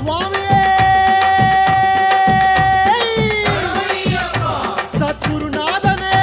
స్వామియే సద్గురునాథనే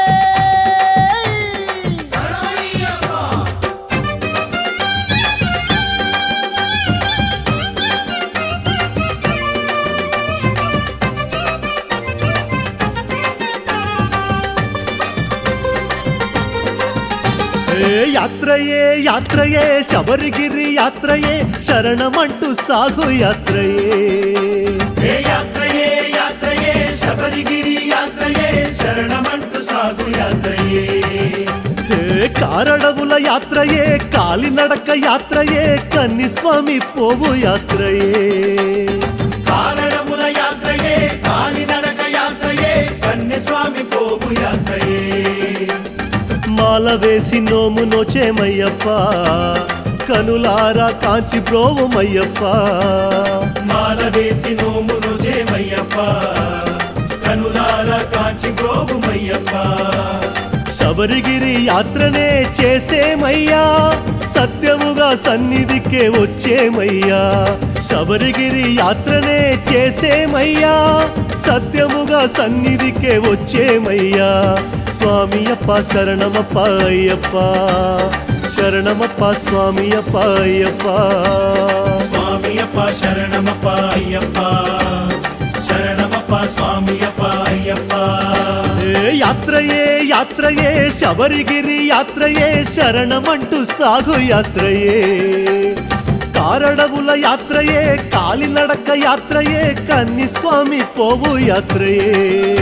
ఏ యాత్రయే యాత్రయే శబరిగిరి యాత్రయే శరణమంటూ సాగు యాత్రయే ఏ యాత్రయే యాత్రయే శబరిగిరి యాత్రయే శరణమంటూ సాగు యాత్రయే ఏ కారడవుల యాత్రయే కాలినడక యాత్రయే కన్నిస్వామి పోవు యాత్రయే కారణముల యాత్రయే కాలినడక యాత్రయే కన్యస్వామి పోగు యాత్రయే మాల వేసి నోము నోచేమయ్యప్ప కనులారా కాంచి బ్రోవమయ్యప్ప మాల వేసి నోమును చేమయ్యప్ప కనులార కాంచి గ్రోగుమయ్యప్ప శబరిగిరి యాత్రనే చేసేమయ్యా సత్యముగా సన్నిధికే వచ్చేమయ్యా శబరిగిరి యాత్రనే చేసేమయ్యా సత్యముగా సన్నిధికే వచ్చేమయ్యా స్వామియప్ప శరణమప్ప అయ్యప్ప శరణమప్ప స్వామియప్ప అయ్యప్ప స్వామియప్ప శరణమప్ప అయ్యప్ప శరణమప్ప స్వామియప్ప అయ్యప్ప ఏ యాత్రయే యాత్రయే శబరిగిరి యాత్రయే శరణమంటూ సాగు యాత్రయే కారడవుల యాత్రయే కాలినడక యాత్రయే కన్నిస్వామి పోవు యాత్రయే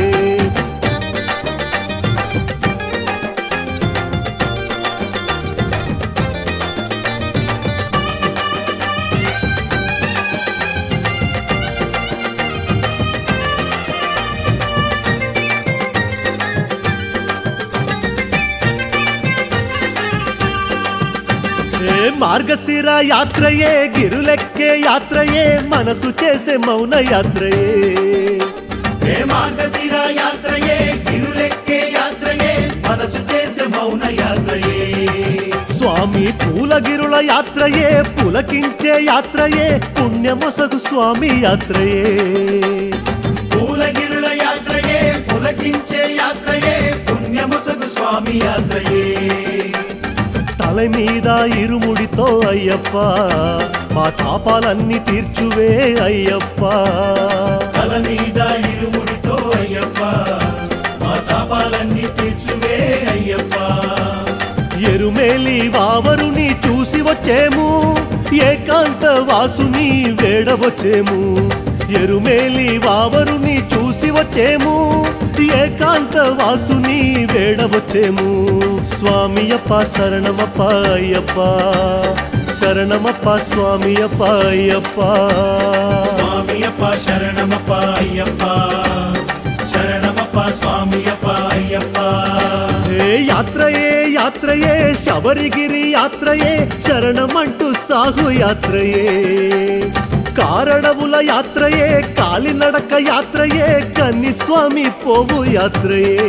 ఏ మార్గశిర యాత్రయే గిరులెక్కే యాత్రయే మనసు చేసే మౌన యాత్రయే ఏ మార్గశిర యాత్రయే గిరులెక్కే యాత్రయే మనసు చేసే మౌన యాత్రయే స్వామి పూలగిరుల యాత్రయే పులకించే యాత్రయే పుణ్యమొసగు స్వామి యాత్రయే పూలగిరుల యాత్రయే పులకించే యాత్రయే పుణ్యముసగు స్వామి యాత్రయే తల మీద ఇరుముడితో అయ్యప్ప మా తాపాలన్నీ తీర్చువే అయ్యప్ప తల మీద ఇరుముడితో అయ్యప్ప మా తాపాలన్నీ తీర్చువే అయ్యప్ప ఎరుమేలి వావరుని చూసి వచ్చేము ఏకాంత వాసుని వేడవచ్చేము ఎరుమేలి వావరుని చూసి వచ్చేము ఏకాంత వాసుని వేడవచ్చేము స్వామియప్ప శరణమప్ప అయ్యప్ప శరణమప్ప స్వామియప్ప అయ్యప్ప స్వామియప్ప శరణమప్ప అయ్యప్ప శరణమప్ప స్వామియప్ప అయ్యప్ప ఏ యాత్రయే యాత్రయే శబరిగిరి యాత్రయే శరణమంటూ సాగు యాత్రయే కారడవుల యాత్రయే కాలినడక యాత్రయే కన్నిస్వామి పోవు యాత్రయే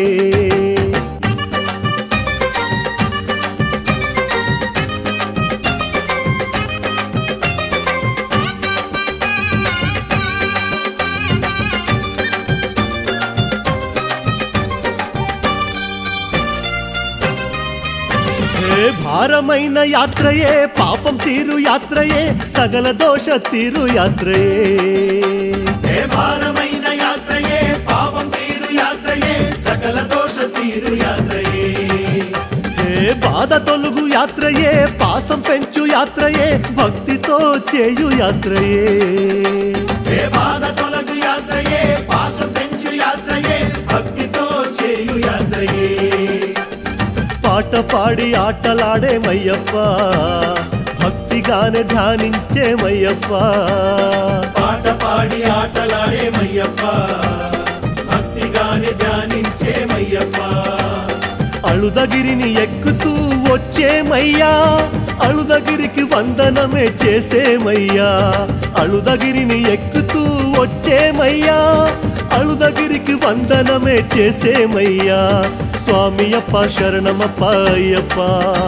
ఏ భారమైన యాత్రయే పాపం తీరు యాత్రయే సగల దోష తీరు యాత్రయే ఏ భారమైన యాత్రయే పాపం తీరు యాత్రయే సకల దోష తీరు యాత్రయే ఏ బాధ తొలుగు యాత్రయే పాసం పెంచు యాత్రయే భక్తితో చేయు యాత్రయే ఏ బాధ తొలగు యాత్రయే పాసం పెంచు యాత్రయే భక్తితో చేయు యాత్రయే పాట పాడి ఆటలాడేమయ్యప్ప భక్తిగానే ధ్యానించేమయ్యప్ప పాట పాడి ఆటలాడేమయ్యప్ప భక్తిగానే ధ్యానించేమయ్యప్ప అళుదగిరిని ఎక్కుతూ వచ్చేమయ్యా అళుదగిరికి వందనమే చేసేమయ్యా అళుదగిరిని ఎక్కుతూ వచ్చేమయ్యా అళుదగిరికి వందనమే చేసేమయ్యా స్వామియప్ప శరణమప్ప అయ్యప్ప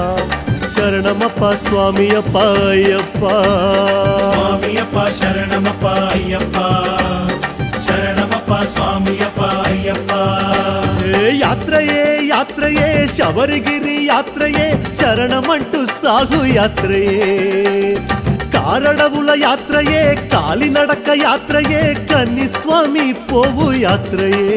శరణమప్ప స్వామియప్ప అయ్యప్ప స్వామియప్ప శరణమప్ప శరణమప్ప అయ్యప్ప శరణమప్ప స్వామియప్ప అయ్యప్ప ఏ యాత్రయే యాత్రయే శబరిగిరి యాత్రయే శరణమంటూ సాగు యాత్రయే కారడవుల యాత్రయే కాలినడక యాత్రయే కన్ని స్వామి పోవు యాత్రయే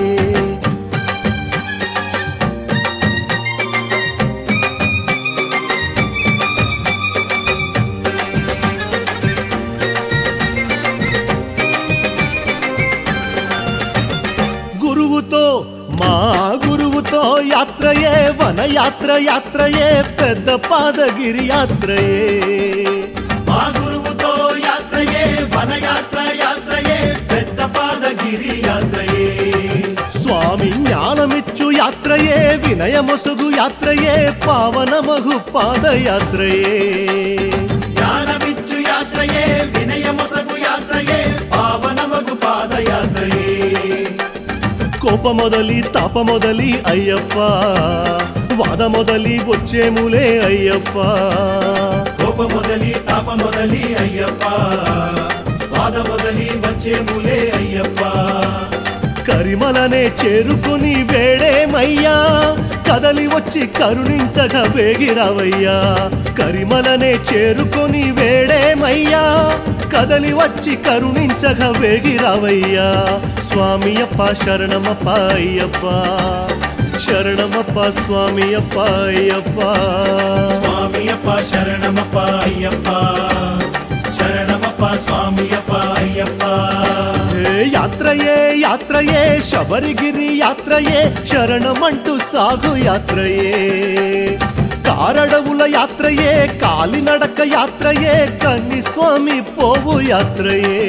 గురువుతో మా గురువుతో యాత్రయే వన యాత్ర యాత్రయే పెద్ద పాదగిరి యాత్రయే మా గురువుతో యాత్రయే వనయాత్ర యాత్రయే పెద్ద పాదగిరి యాత్రయే స్వామి జ్ఞానమిచ్చు యాత్రయే వినయమొసుగు యాత్రయే పావనమగు పాదయాత్రయే జ్ఞానమిచ్చు యాత్రయే వినయమొసగు యాత్రయే పావనమగు పాదయాత్రయే కోపమొదలి తాపమొదలి అయ్యప్ప వాద మొదలి వచ్చేములే అయ్యప్ప కోప మొదలి తాప మొదలి అయ్యప్ప వాద మొదలి వచ్చేములే అయ్యప్ప కరిమలనే చేరుకుని వేడేమయ్యా కదలి వచ్చి కరుణించగా వేగిరావయ్యా కరిమలనే చేరుకొని వేడేమయ్యా కదలి వచ్చి కరుణించగా వేగిరావయ్యా స్వామియప్ప శరణమప్ప అయ్యప్ప శరణమప్ప స్వామియప్ప అయ్యప్ప స్వామియప్ప శరణమప్ప అయ్యప్ప శరణమప్ప స్వామియప్ప అయ్యప్ప ఏ యాత్రయే యాత్రయే శబరిగిరి యాత్రయే శరణమంటూ సాగు యాత్రయే కారడవుల యాత్రయే కాలినడక యాత్రయే కన్ని స్వామి పోవు యాత్రయే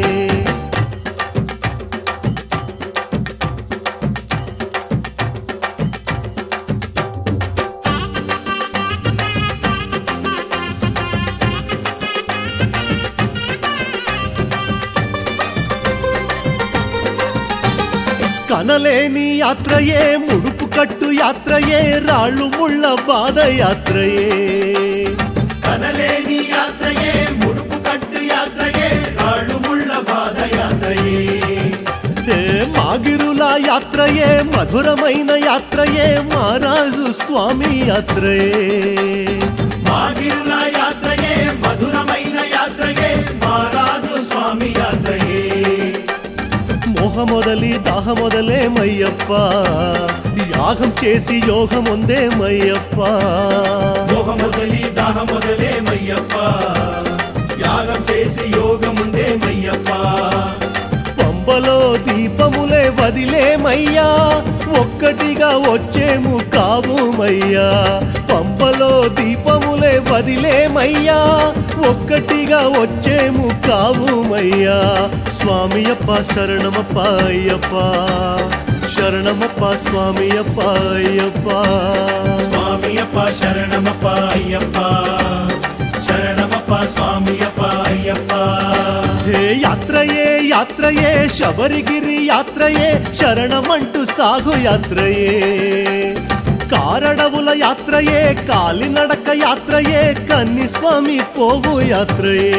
కనలేని యాత్రయే ముడుపు కట్టు యాత్రయే రాళ్ళు ముళ్ళ బాధ యాత్రయే కనలేని యాత్రయే ముడుపు కట్టు యాత్రయే రాళ్ళు ముళ్ళ బాధ యాత్రయే ఏ మాగిరుల యాత్రయే మధురమైన యాత్రయే మహారాజు స్వామి యాత్రయే మాగిరుల యాత్రయే మధురమైన యాత్రయే మారాజు స్వామి యాత్రయే మోహమొదలి దాహమొదలేమయ్యప్ప యాగం చేసి యోగముందేమయ్యప్ప మోహ మొదలి దాహ మొదలే మయ్యప్ప యాగం చేసి యోగముందే మయ్యప్ప పంబలో దీపములే వదిలేమయ్యా ఒక్కటిగా వచ్చేము కావుమయ్యా పంబలో దీపములే వదిలేమయ్యా ఒక్కటిగా వచ్చేము కావుమయ్యా స్వామియప్ప శరణమప్ప అయ్యప్ప శరణమప్ప స్వామియప్ప అయ్యప్ప స్వామియప్ప శరణమప్ప అయ్యప్ప శరణమప్ప స్వామియప్ప అయ్యప్ప హే యాత్రయే యాత్రయే శబరిగిరి యాత్రయే శరణమంటూ సాగు యాత్రయే కారడవుల యాత్రయే కాలినడక యాత్రయే కన్ని స్వామి పోవు యాత్రయే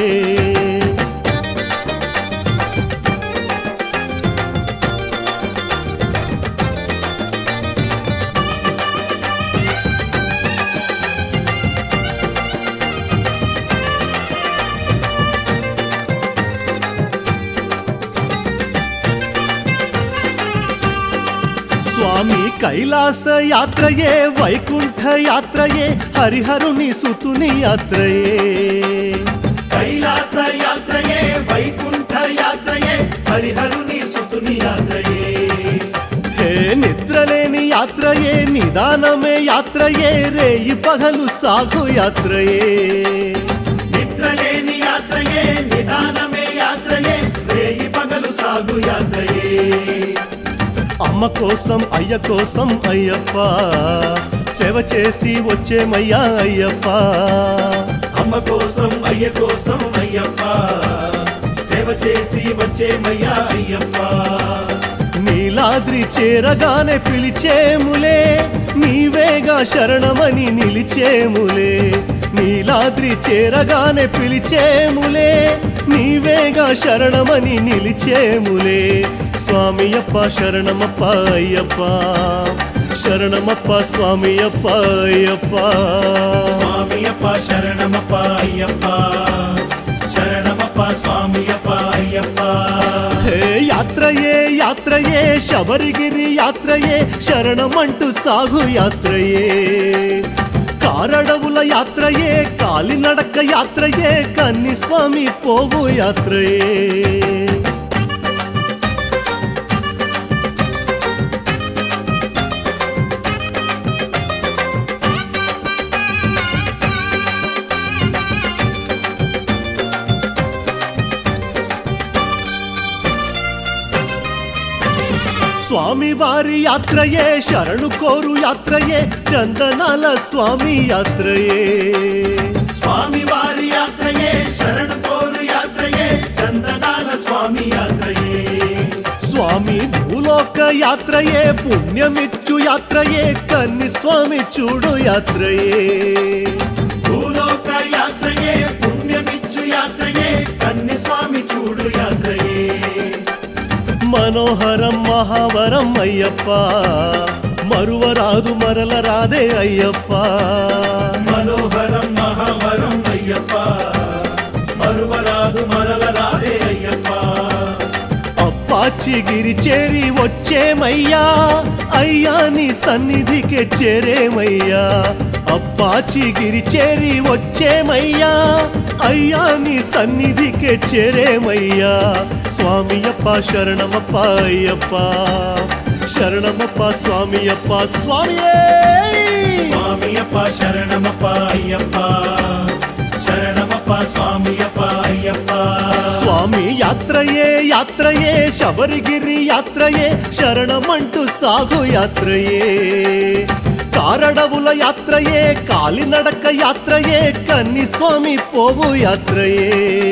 స్వామి కైలాస యాత్రయే వైకుంఠ యాత్రయే హరిహరుని సుతుని యాత్రయే కైలాస యాత్రయే వైకుంఠ యాత్రయే హరిహరుని సుతుని యాత్రయే హే నిద్రలేని యాత్రయే నిదానమే యాత్రయే రేయి పగలు సాగు యాత్రయే నిద్రలేని యాత్రయే నిదానమే యాత్రయే రేయి పగలు సాగు యాత్రయే అమ్మ కోసం అయ్య కోసం అయ్యప్ప సేవ చేసి వచ్చేమయ్యా అయ్యప్ప అమ్మ కోసం అయ్య కోసం అయ్యప్ప సేవ చేసి వచ్చేమయ్యా అయ్యప్ప నీలాద్రి చేరగానే పిలిచేములే నీవేగా శరణమని నిలిచేములే నీలాద్రి చేరగానే పిలిచేములే నీవేగా శరణమని నిలిచేములే స్వామియప్ప శరణమప్ప అయ్యప్ప శరణమప్ప స్వామియప్ప అయ్యప్ప స్వామియప్ప శరణమప్ప అయ్యప్ప శరణమప్ప స్వామియప్ప అయ్యప్ప హే యాత్రయే యాత్రయే శబరిగిరి యాత్రయే శరణమంటూ సాగు యాత్రయే కారడవుల యాత్రయే కాలినడక యాత్రయే కన్ని స్వామి పోవు యాత్రయే స్వామి వారి యాత్రయే శరణు కోరు యాత్రయే చందనాల స్వామి యాత్రయే స్వామి వారి యాత్రయే శరణు కోరు యాత్రయే చందనాల స్వామి యాత్రయే స్వామి భూలోక యాత్రయే పుణ్యమిచ్చు యాత్రయే కన్ని స్వామి చూడు యాత్రయే భూలోక యాత్రయే పుణ్యమిచ్చు యాత్రయే కన్ని స్వామి చూడు యాత్రయే మనోహరం మహావరం అయ్యప్ప మరువరాదు మరల రాదే అయ్యప్ప మనోహరం మహావరం అయ్యప్ప మరువరాదు మరల రాదే అయ్యప్ప అప్పాచి గిరి చేరి వచ్చేమయ్యా అయ్యా నీ సన్నిధికే చేరేమయ్యా అప్పాచి గిరి చేరి వచ్చేమయ్యా అయ్యా నీ సన్నిధికే చేరేమయ్యా స్వామియప్ప శరణమప్ప అయ్యప్ప శరణమప్ప స్వామియప్ప స్వామియే స్వామియప్ప శరణమప్ప అయ్యప్ప శరణమప్ప స్వామియప్ప అయ్యప్ప స్వామి యాత్రయే యాత్రయే శబరిగిరి యాత్రయే శరణమంటూ సాగు యాత్రయే కారడవుల యాత్రయే కాలినడక యాత్రయే కన్ని స్వామి పోవు యాత్రయే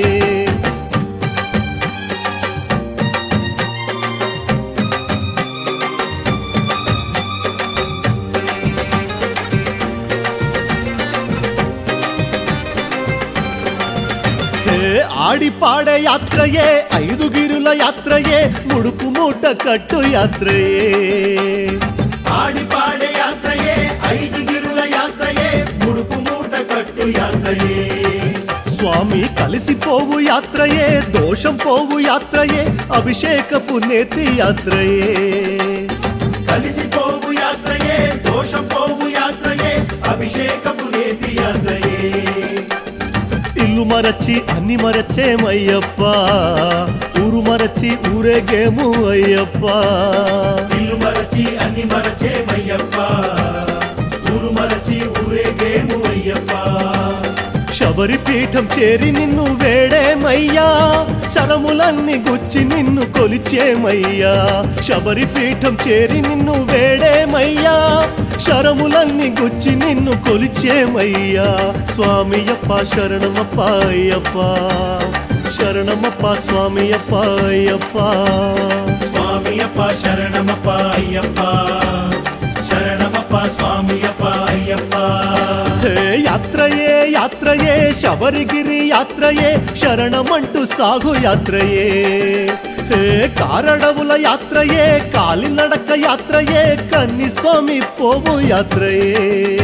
హే, ఆడి పాడే యాత్రయే ఐదు గిరుల యాత్రయే ముడుపు మూట కట్టు యాత్రయే ఆడి పాడే యాత్రయే ఐదు గిరుల యాత్రయే ముడుపు మూట కట్టు యాత్రయే స్వామి కలిసిపోవు యాత్రయే దోషం పోవు యాత్రయే అభిషేకపు నేతి యాత్రయే కలిసిపోవు యాత్రయే దోషం పోవు యాత్రయే అభిషేకపు నేతి యాత్రయే ఇల్లు మరచి అన్ని మరచేమయ్యప్ప ఊరు మరచి ఊరేగేము అయ్యప్ప ఇల్లు మరచి అన్ని మరచేమయ్యప్ప ఊరు మరచి ఊరేగేము అయ్యప్ప శబరి పీఠం చేరి నిన్ను వేడేమయ్యా శరములన్నీ గుచ్చి నిన్ను కొలిచేమయ్యా శబరి పీఠం చేరి నిన్ను వేడేమయ్యా శరములన్నీ గుచ్చి నిన్ను కొలిచేమయ్యా స్వామియప్ప శరణమప్ప అయ్యప్ప శరణమప్ప స్వామియప్ప అయ్యప్ప స్వామియప్ప శరణమప్ప అయ్యప్ప శరణమప్ప స్వామియప్ప అయ్యప్ప హే యాత్రయే యాత్రయే శబరిగిరి యాత్రయే శరణమంటూ సాగు యాత్రయే హే కారడవుల యాత్రయే కాలినడక యాత్రయే కన్ని స్వామి పోవు యాత్రయే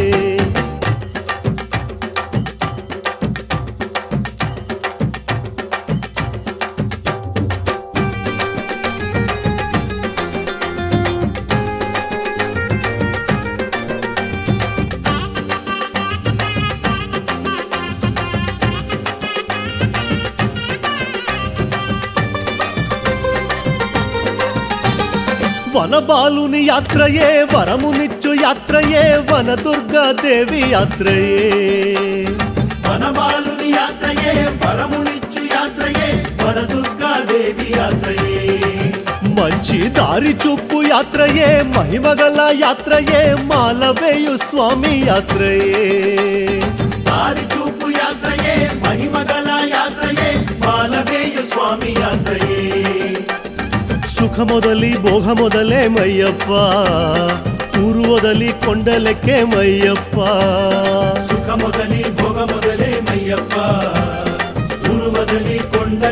వనబాలుని యాత్రయే వరమునిచ్చు యాత్రయే వనదుర్గా దేవి యాత్రయే వనమాలుని యాత్రయే వరమునిచ్చు యాత్రయే వనదుర్గా దేవి యాత్రయే మంచి దారి చూపు యాత్రయే మహిమగల యాత్రయే మాలవేయు స్వామి యాత్రయే దారి చూపు యాత్రయే మహిమగల యాత్రయే మాలవేయ స్వామి యాత్రయే సుఖమొదలి భోగమొదలేమయ్యప్ప ఊరు వదలి కొండలెక్కేమయ్యప్ప సుఖ మొదలి భోగ మొదలే మయ్యప్ప ఊరు వదలి కొండ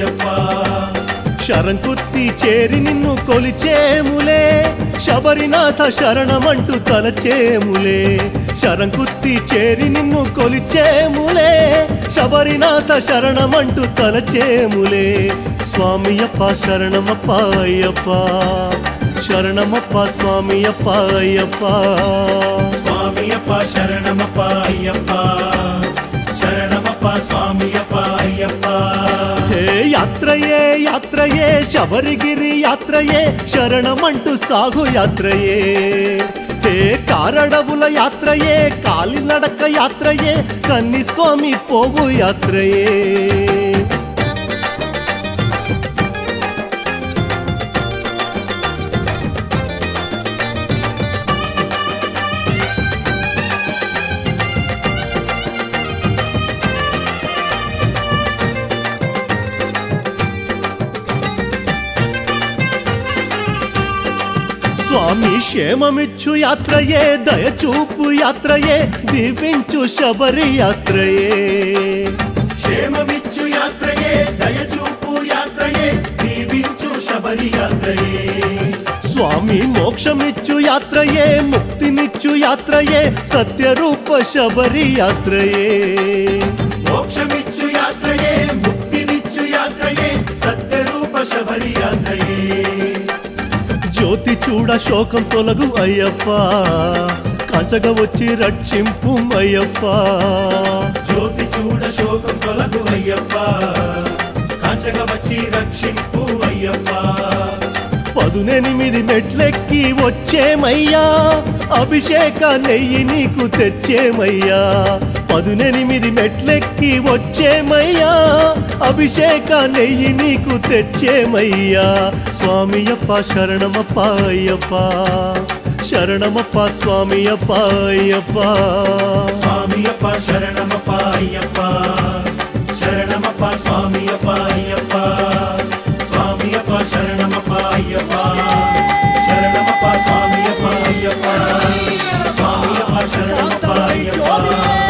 అయ్యప్ప శరంకుత్తి చేరి నిన్ను కొలిచేములే శబరినాథ శరణమంటూ తలచేములే శరంకుత్తి చేరి నిన్ను కొలిచేములే శబరినాథ శరణమంటూ తలచేములే స్వామియప్ప శరణమప్ప అయ్యప్ప శరణమప్ప స్వామియప్ప అయ్యప్ప స్వామియప్ప శరణమప్ప అయ్యప్ప శరణమప్ప స్వామియప్ప అయ్యప్ప హే యాత్రయే యాత్రయే శబరిగిరి యాత్రయే శరణమంటూ సాగు యాత్రయే హే కారడవుల యాత్రయే కాలినడక యాత్రయే కన్ని స్వామి పోవు యాత్రయే స్వామి క్షేమమిచ్చు యాత్రయే దయచూపు యాత్రయే దీవించు శబరి యాత్రయే క్షేమమిచ్చు యాత్రయే దయచూపు యాత్రయే దీవించు శబరి యాత్రయే స్వామి మోక్షమిచ్చు యాత్రయే ముక్తినిచ్చు యాత్రయే సత్యరూప శబరి యాత్రయే మోక్షమిచ్చు యాత్రయే ముక్తినిచ్చు యాత్రయే సత్యరూప శబరి యాత్రయే జ్యోతి చూడ శోకం తొలగు అయ్యప్ప కంచగ వచ్చి రక్షింపు అయ్యప్ప జ్యోతి చూడ శోకం తొలగు అయ్యప్ప కాంచగ వచ్చి రక్షింపు అయ్యప్ప పదునెనిమిది మెట్లెక్కి వచ్చేమయ్యా అభిషేక నెయ్యి నీకు తెచ్చేమయ్యా పదునెనిమిది మెట్లెక్కి వచ్చేమయ్యా అభిషేక నెయ్యి నీకు తెచ్చేమయ్యా స్వామియప్ప శరణమప్ప అయ్యప్ప శరణమప్ప స్వామియప్ప అయ్యప్ప స్వామియప్ప శరణమప్ప అయ్యప్ప శరణమప్ప స్వామియప్ప అయ్యప్ప స్వామియప్ప శరణమప్ప అయ్యప్ప శరణమప్ప స్వామియప్ప అయ్యప్ప స్వామియప్ప శరణమప్ప అయ్యప్ప